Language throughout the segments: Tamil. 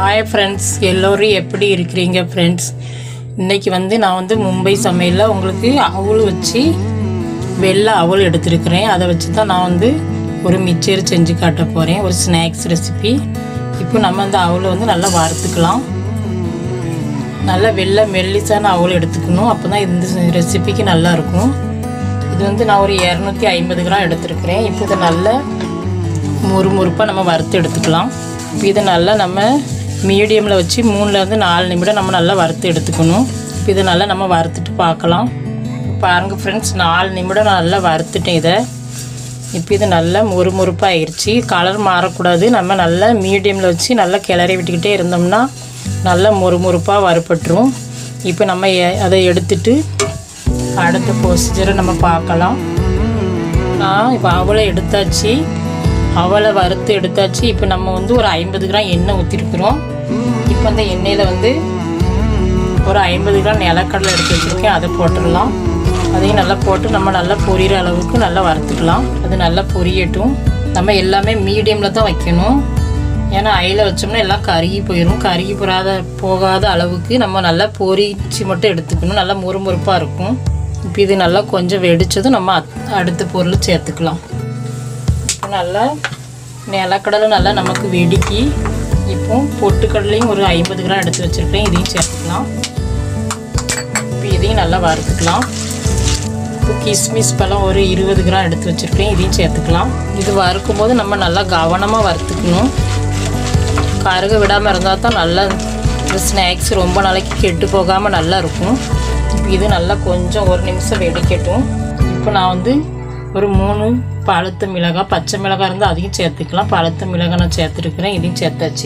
ஹாய் ஃப்ரெண்ட்ஸ் எல்லோரும் எப்படி இருக்கிறீங்க ஃப்ரெண்ட்ஸ் இன்னைக்கு வந்து நான் வந்து மும்பை சமையலில் உங்களுக்கு அவல் வச்சு வெள்ளை அவல் எடுத்திருக்கிறேன் அதை வச்சு தான் நான் வந்து ஒரு மிச்சர் செஞ்சு காட்ட போகிறேன் ஒரு ஸ்நாக்ஸ் ரெசிபி இப்போ நம்ம அந்த அவலை வந்து நல்லா வறுத்துக்கலாம் நல்லா வெள்ளை மெல்லிசான அவல் எடுத்துக்கணும் அப்போ தான் இந்த ரெசிபிக்கு நல்லா இருக்கும் இது வந்து நான் ஒரு இரநூத்தி ஐம்பது கிராம் எடுத்திருக்கிறேன் இப்போ இதை நல்லா முறுமுறுப்பாக நம்ம வறுத்து எடுத்துக்கலாம் இப்போ இதை நல்லா நம்ம மீடியமில் வச்சு மூணுலேருந்து நாலு நிமிடம் நம்ம நல்லா வறுத்து எடுத்துக்கணும் இப்போ இதை நல்லா நம்ம வறுத்துட்டு பார்க்கலாம் பாருங்கள் ஃப்ரெண்ட்ஸ் நாலு நிமிடம் நான் நல்லா வறுத்துட்டேன் இதை இப்போ இது நல்லா முறுமுறுப்பாக ஆயிடுச்சு கலர் மாறக்கூடாது நம்ம நல்லா மீடியமில் வச்சு நல்லா கிளறி விட்டுக்கிட்டே இருந்தோம்னா நல்லா முறுமுறுப்பாக வறுப்பட்டுரும் இப்போ நம்ம எ- அதை எடுத்துட்டு அடுத்த ப்ரொசீஜரை நம்ம பார்க்கலாம் நான் இப்போ அவளை எடுத்தாச்சு அவளை வறுத்து எடுத்தாச்சு இப்போ நம்ம வந்து ஒரு ஐம்பது கிராம் எண்ணெய் ஊற்றிருக்கிறோம் இப்போ அந்த எண்ணெயில் வந்து ஒரு ஐம்பது கிராம் நிலக்கடலை எடுத்து வச்சுருக்கேன் அதை போட்டுடலாம் அதையும் நல்லா போட்டு நம்ம நல்லா பொரியிற அளவுக்கு நல்லா வறுத்துக்கலாம் அது நல்லா பொரியட்டும் நம்ம எல்லாமே மீடியமில் தான் வைக்கணும் ஏன்னா ஐயில் வச்சோம்னா எல்லாம் கருகி போயிடும் கருகி போகாத போகாத அளவுக்கு நம்ம நல்லா பொரிச்சு மட்டும் எடுத்துக்கணும் நல்லா முறுமுறுப்பாக இருக்கும் இப்போ இது நல்லா கொஞ்சம் வெடிச்சதும் நம்ம அத்- அடுத்த பொருள் சேர்த்துக்கலாம் இப்போ நல்லா நிலக்கடலை நல்லா நமக்கு வெடிக்கி இப்போ பொட்டுக்கடலையும் ஒரு ஐம்பது கிராம் எடுத்து வச்சுருக்கேன் இதையும் சேர்த்துக்கலாம் இப்போ இதையும் நல்லா வறுத்துக்கலாம் இப்போ கிஸ்மிஸ் பழம் ஒரு இருபது கிராம் எடுத்து வச்சுருக்கேன் இதையும் சேர்த்துக்கலாம் இது வறுக்கும் போது நம்ம நல்லா கவனமாக வறுத்துக்கணும் கருக விடாமல் இருந்தால் தான் நல்லா இந்த ஸ்நாக்ஸ் ரொம்ப நாளைக்கு கெட்டு போகாமல் நல்லா இருக்கும் இப்போ இது நல்லா கொஞ்சம் ஒரு நிமிஷம் வெடிக்கட்டும் இப்போ நான் வந்து ஒரு மூணு பழுத்த மிளகாய் பச்சை மிளகாய் இருந்தால் அதையும் சேர்த்துக்கலாம் பழுத்த மிளகாய் நான் சேர்த்துருக்குறேன் இதையும் சேர்த்தாச்சு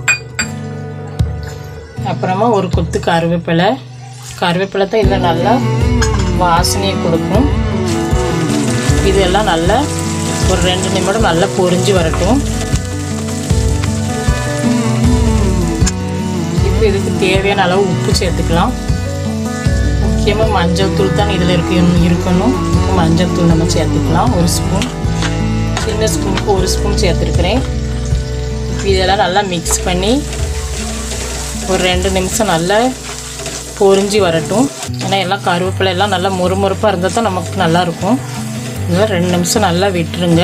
அப்புறமா ஒரு கொத்து கருவேப்பிலை கருவேப்பிலை தான் இதில் நல்லா வாசனையை கொடுக்கும் இதெல்லாம் நல்லா ஒரு ரெண்டு நிமிடம் நல்லா பொரிஞ்சு வரட்டும் இப்போ இதுக்கு தேவையான அளவு உப்பு சேர்த்துக்கலாம் முக்கியமாக மஞ்சள் தூள் தான் இதில் இருக்கு இருக்கணும் இப்போ மஞ்சள் தூள் நம்ம சேர்த்துக்கலாம் ஒரு ஸ்பூன் சின்ன ஸ்பூனுக்கு ஒரு ஸ்பூன் சேர்த்துருக்குறேன் இப்போ இதெல்லாம் நல்லா மிக்ஸ் பண்ணி ஒரு ரெண்டு நிமிஷம் நல்லா பொரிஞ்சு வரட்டும் ஏன்னா எல்லாம் கருவேப்பிலை எல்லாம் நல்லா முறுமுறுப்பாக இருந்தால் தான் நமக்கு நல்லாயிருக்கும் இதெல்லாம் ரெண்டு நிமிஷம் நல்லா விட்டுருங்க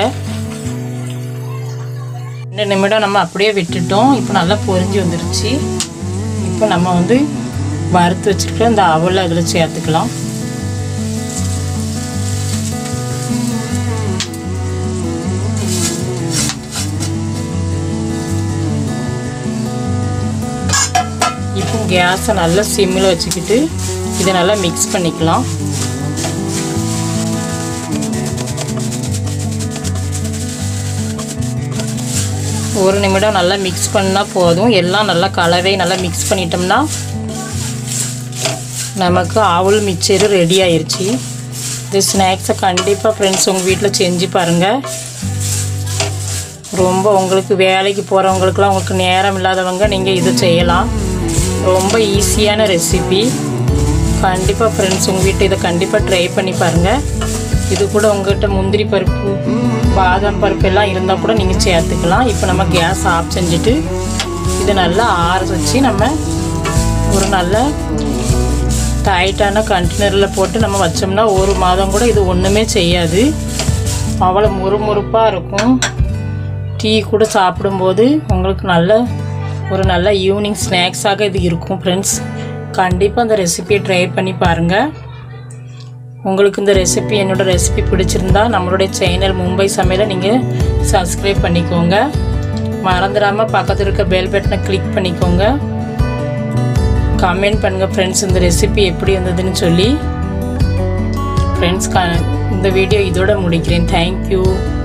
ரெண்டு நிமிடம் நம்ம அப்படியே விட்டுட்டோம் இப்போ நல்லா பொரிஞ்சு வந்துருச்சு இப்போ நம்ம வந்து வறுத்து வச்சுருக்க இந்த அவலை அதில் சேர்த்துக்கலாம் இப்போ கேஸை நல்லா சிம்மில் வச்சுக்கிட்டு இதை நல்லா மிக்ஸ் பண்ணிக்கலாம் ஒரு நிமிடம் நல்லா மிக்ஸ் பண்ணால் போதும் எல்லாம் நல்லா கலவை நல்லா மிக்ஸ் பண்ணிட்டோம்னா நமக்கு ஆவல் மிச்சர் ரெடி ஆயிருச்சு இந்த ஸ்நாக்ஸை கண்டிப்பாக ஃப்ரெண்ட்ஸ் உங்கள் வீட்டில் செஞ்சு பாருங்கள் ரொம்ப உங்களுக்கு வேலைக்கு போகிறவங்களுக்குலாம் உங்களுக்கு நேரம் இல்லாதவங்க நீங்கள் இது செய்யலாம் ரொம்ப ஈஸியான ரெசிபி கண்டிப்பாக ஃப்ரெண்ட்ஸ் உங்கள் வீட்டை இதை கண்டிப்பாக ட்ரை பண்ணி பாருங்கள் இது கூட உங்கள்கிட்ட முந்திரி பருப்பு பாதாம் பருப்பு எல்லாம் இருந்தால் கூட நீங்கள் சேர்த்துக்கலாம் இப்போ நம்ம கேஸ் ஆஃப் செஞ்சுட்டு இதை நல்லா ஆற வச்சு நம்ம ஒரு நல்ல டைட்டான கண்டெய்னரில் போட்டு நம்ம வச்சோம்னா ஒரு மாதம் கூட இது ஒன்றுமே செய்யாது அவ்வளோ முறுமுறுப்பாக இருக்கும் டீ கூட சாப்பிடும்போது உங்களுக்கு நல்ல ஒரு நல்ல ஈவினிங் ஸ்நாக்ஸாக இது இருக்கும் ஃப்ரெண்ட்ஸ் கண்டிப்பாக அந்த ரெசிபியை ட்ரை பண்ணி பாருங்கள் உங்களுக்கு இந்த ரெசிபி என்னோட ரெசிபி பிடிச்சிருந்தா நம்மளுடைய சேனல் மும்பை சமையலை நீங்கள் சப்ஸ்கிரைப் பண்ணிக்கோங்க மறந்துடாமல் பக்கத்தில் இருக்க பெல் பட்டனை கிளிக் பண்ணிக்கோங்க கமெண்ட் பண்ணுங்கள் ஃப்ரெண்ட்ஸ் இந்த ரெசிபி எப்படி இருந்ததுன்னு சொல்லி ஃப்ரெண்ட்ஸ் க இந்த வீடியோ இதோட முடிக்கிறேன் தேங்க்யூ